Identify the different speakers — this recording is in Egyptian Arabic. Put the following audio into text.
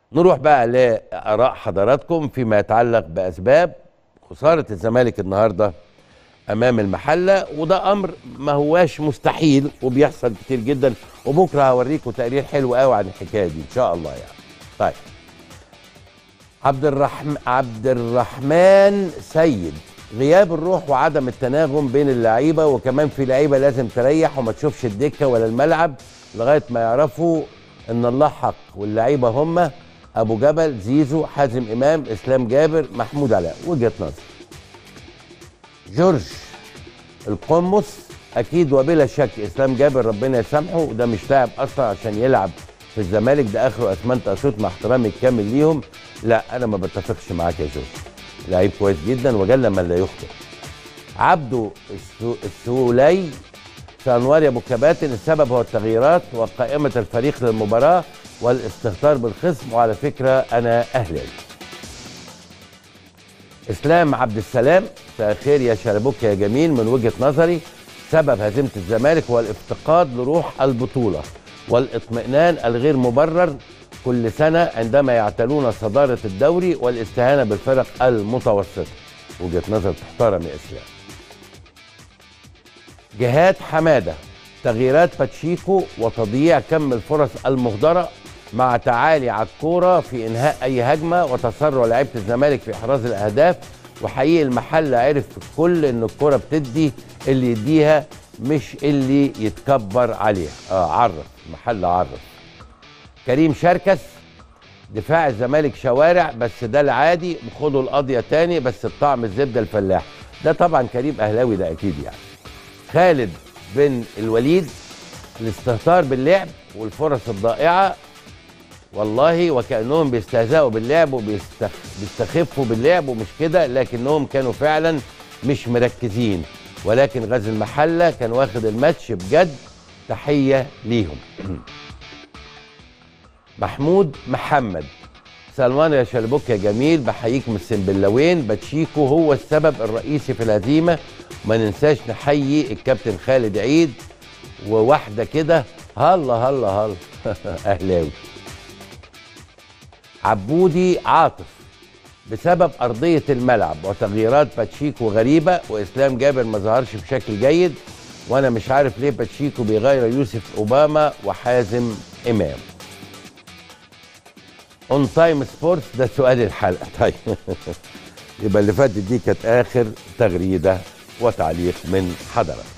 Speaker 1: نروح بقى لآراء حضراتكم فيما يتعلق بأسباب خسارة الزمالك النهاردة أمام المحلة وده أمر ما هواش مستحيل وبيحصل كتير جدا وبكرة هوريكم تقرير حلو قوي عن الحكاية دي إن شاء الله يعني طيب عبد الرحمن عبد الرحمن سيد غياب الروح وعدم التناغم بين اللعيبه وكمان في لعيبه لازم تريح وما تشوفش الدكه ولا الملعب لغايه ما يعرفوا ان الله حق واللعيبه هم ابو جبل زيزو حازم امام اسلام جابر محمود علاء وجهه نظر جورج القمص اكيد وبلا شك اسلام جابر ربنا يسامحه وده مش لاعب اصلا عشان يلعب في الزمالك ده اخره اسمنت اسيوط مع احترامي الكامل ليهم لا انا ما بتفقش معاك يا جورج لعيب كويس جدا وجل من لا يخطئ عبده السو- السولي سانوار يا ابو كباتن السبب هو التغييرات وقائمه الفريق للمباراه والاستهتار بالخصم وعلى فكره انا اهلاوي اسلام عبد السلام مساء الخير يا شربوك يا جميل من وجهه نظري سبب هزيمه الزمالك هو الافتقاد لروح البطوله والاطمئنان الغير مبرر كل سنه عندما يعتلون صداره الدوري والاستهانه بالفرق المتوسطه وجهه نظر تحترم يا اسلام جهاد حماده تغييرات باتشيكو وتضييع كم الفرص المهدره مع تعالي على الكوره في انهاء اي هجمه وتسرع لعيبه الزمالك في احراز الاهداف وحقيقي المحل عرف الكل ان الكوره بتدي اللي يديها مش اللي يتكبر عليها اه عرف المحل عرف كريم شركس دفاع الزمالك شوارع بس ده العادي خدوا القضيه تاني بس الطعم الزبده الفلاح ده طبعا كريم اهلاوي ده اكيد يعني خالد بن الوليد الاستهتار باللعب والفرص الضائعه والله وكانهم بيستهزئوا باللعب وبيستخفوا باللعب ومش كده لكنهم كانوا فعلا مش مركزين ولكن غزل المحله كان واخد الماتش بجد تحيه ليهم محمود محمد سلمان يا شلبوك يا جميل بحييك من السنبلاوين باتشيكو هو السبب الرئيسي في الهزيمه ما ننساش نحيي الكابتن خالد عيد وواحده كده هلا هلا هلا اهلاوي عبودي عاطف بسبب ارضيه الملعب وتغييرات باتشيكو غريبه واسلام جابر ما ظهرش بشكل جيد وانا مش عارف ليه باتشيكو بيغير يوسف اوباما وحازم امام اون تايم سبورتس ده سؤال الحلقه طيب يبقى اللي فاتت دي كانت اخر تغريده وتعليق من حضرتك